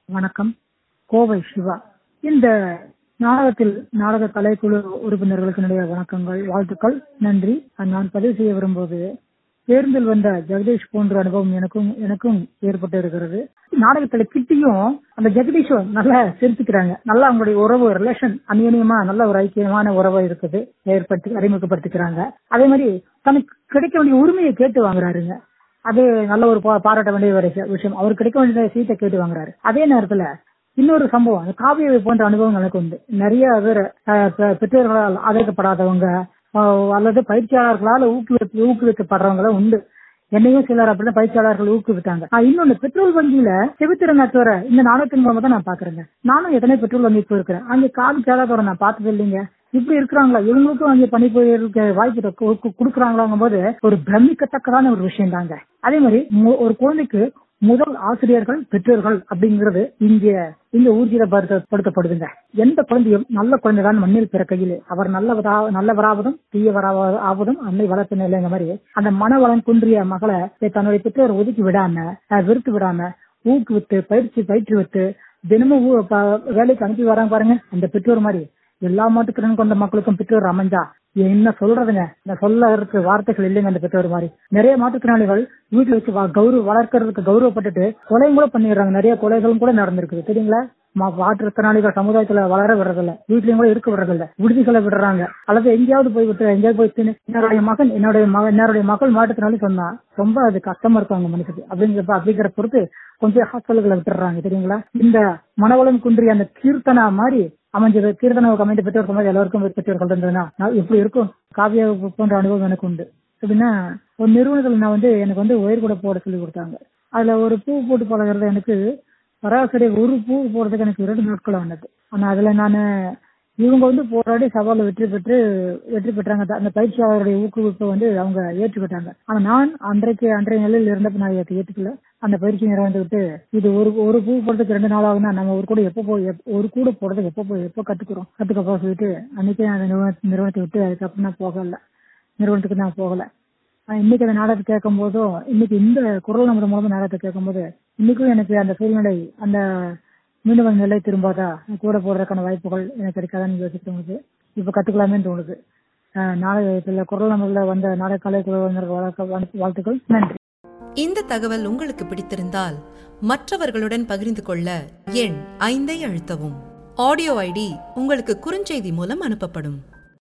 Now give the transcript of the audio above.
வணக்கம் கோவை சிவா இந்த நாடகத்தில் நாடக கலைக்குழு உறுப்பினர்களுக்கு என்னுடைய வணக்கங்கள் வாழ்த்துக்கள் நன்றி நான் பதிவு செய்ய விரும்புவது பேருந்தில் வந்த ஜெகதீஷ் போன்ற அனுபவம் எனக்கும் எனக்கும் ஏற்பட்டு இருக்கிறது நாடகத்துல கிட்டியும் அந்த ஜெகதீஷும் நல்லா சிரிச்சுக்கிறாங்க நல்லா அவங்களுடைய உறவு ரிலேஷன் அந்யோன்யமா நல்ல ஒரு ஐக்கியமான உறவு இருக்குது ஏற்படுத்தி அறிமுகப்படுத்திக்கிறாங்க அதே மாதிரி தனக்கு கிடைக்க வேண்டிய உரிமையை கேட்டு வாங்குறாருங்க அது நல்ல ஒரு பா- பாராட்ட வேண்டிய ஒரு விஷயம். விஷயம் அவர் கிடைக்க வேண்டிய சீட்டை கேட்டு வாங்குறாரு அதே நேரத்துல இன்னொரு சம்பவம் அந்த காவிய போன்ற அனுபவம் எனக்கு உண்டு நிறைய பேர் அஹ், பெ- பெற்றோர்களால் ஆதரிக்கப்படாதவங்க அஹ், அல்லது பயிற்சியாளர்களால் ஊக்குவிக்க ஊக்குவிக்கப்படுறவங்களும் உண்டு என்னையும் சிலர் அப்படிதான் பயிற்சியாளர்கள் ஊக்குவித்தாங்க ஆஹ், இன்னொன்னு பெட்ரோல் வங்கியில செவித்திறனாற்றோர இந்த நாடகத்தின் மூலமா தான் நான் பாக்குறேங்க நானும் எத்தனை பெட்ரோல் வங்கி போயிருக்கிறேன் அங்க காது கேளாதவரை நான் பார்த்தது இல்லைங்க இப்படி இருக்கிறாங்களா இவங்களுக்கும் அங்கே பணி போயிருக்க வாய்ப்பு கு- கு- கொடுக்குறாங்களாங்கும் போது ஒரு பிரமிக்கத்தக்கதான ஒரு விஷயம் தாங்க அதே மாதிரி மு- ஒரு குழந்தைக்கு முதல் ஆசிரியர்கள் பெற்றோர்கள் அப்படிங்கிறது இங்க இங்க ஊர்ஜிதப்படுத்தப்படுதுங்க எந்த குழந்தையும் நல்ல குழந்தைதான் மண்ணில் பிறக்கையில் அவர் நல்லவரா நல்லவராவதும் தீயவராவ- ஆவதும் அன்னை வளர்த்த நிலைங்க மாதிரி அந்த மனவளம் குன்றிய மகளை தன்னுடைய பெற்றோர் ஒதுக்கி விடாம அஹ், வெறுத்து விடாம ஊக்குவித்து பயிற்சி பயிற்றுவித்து தினமும் ஊ- ப- வேலைக்கு அனுப்பி வராங்க பாருங்க அந்த பெற்றோர் மாதிரி எல்லா மாட்டுத்திறன் கொண்ட மக்களுக்கும் பெற்றோர் அமைஞ்சா என்ன சொல்றதுங்க இந்த சொல்ல இருக்கு வார்த்தைகள் இல்லைங்க அந்த பெற்றோர் மாதிரி நிறைய மாற்றுத்திறனாளிகள் வீட்டுல வச்சு வ- கௌரவ வளர்க்கறதுக்கு கௌரவப்பட்டுட்டு கொலையும் கூட பண்ணிடுறாங்க நிறைய கொலைகளும் கூட நடந்திருக்குது தெரியுங்களா மா- மாற்றுத்திறனாளிகள் சமுதாயத்துல வளர விடுறதில்ல வீட்லயும் கூட இருக்க விடுறதில்ல விடுதிகளை விடுறாங்க அல்லது எங்கேயாவது போய் விட்டு எங்கேயாவது போய் தின்னு என்னுடைய மகன் என்னுடைய மகன் என்னுடைய மகள் மாற்றுத்திறனாளி சொன்னா ரொம்ப அது கஷ்டமா இருக்கும் அவங்க மனுஷுக்கு அப்படிங்கிற அப்படிங்கிற பொறுத்து கொஞ்சம் ஹாஸ்டல்களை விட்டுறாங்க தெரியுங்களா இந்த மனவளம் குன்றிய அந்த கீர்த்தனா மாதிரி அமைஞ்சது கீர்த்தனாவுக்கு அமைந்த பெற்றோர் சமாஜ் எல்லாருக்கும் பெற்றோர்கள் இருந்ததுன்னா நான் எப்படி இருக்கும் காவியா போன்ற அனுபவம் எனக்கு உண்டு எப்படின்னா ஒரு நிறுவனத்துல நான் வந்து எனக்கு வந்து ஒயர் கூட போட சொல்லி கொடுத்தாங்க அதுல ஒரு பூ போட்டு பழகிறது எனக்கு சராசரி ஒரு பூ போடுறதுக்கு எனக்கு இரண்டு நாட்கள் ஆனது ஆனா அதுல நான் இவங்க வந்து போராடி சவால வெற்றி பெற்று வெற்றி பெற்றாங்க அந்த பயிற்சியாளருடைய ஊக்குவிப்பை வந்து அவங்க ஏற்றுக்கிட்டாங்க ஆனா நான் அன்றைக்கு அன்றைய நிலையில் இருந்தப்ப நான் இதை ஏற்றுக்கல அந்த பயிற்சி நிறுவனத்தை விட்டு இது ஒரு ஒரு பூ போடுறதுக்கு ரெண்டு நாள் ஆகுனா நம்ம ஒரு கூட எப்போ போய் எப்ப- ஒரு கூட போடுறதுக்கு எப்போ போய் எப்போ கத்துக்கிறோம் கத்துக்க போக சொல்லிட்டு அன்னைக்கே அந்த நிறுவன நிறுவனத்தை விட்டு அதுக்கப்புறம் நான் போகல நிறுவனத்துக்கு நான் போகல ஆனா இன்னைக்கு அந்த நாடகத்தை கேட்கும் போதும் இன்னைக்கு இந்த குரல் நம்பர் மூலமா நாடகத்தை கேட்கும் போது இன்னைக்கும் எனக்கு அந்த சூழ்நிலை அந்த மீண்டும் அந்த நிலை திரும்பாதா கூட போடுறதுக்கான வாய்ப்புகள் எனக்கு கிடைக்காதான்னு யோசிக்க தோணுது இப்ப கத்துக்கலாமே தோணுது ஆஹ் நாடகத்துல குரல் நம்பர்ல வந்த நாடக கலை குழுவினர் வாழ்த்துக்கள் நன்றி இந்த தகவல் உங்களுக்கு பிடித்திருந்தால் மற்றவர்களுடன் பகிர்ந்து கொள்ள எண் ஐந்தை அழுத்தவும் ஆடியோ ஐடி உங்களுக்கு குறுஞ்செய்தி மூலம் அனுப்பப்படும்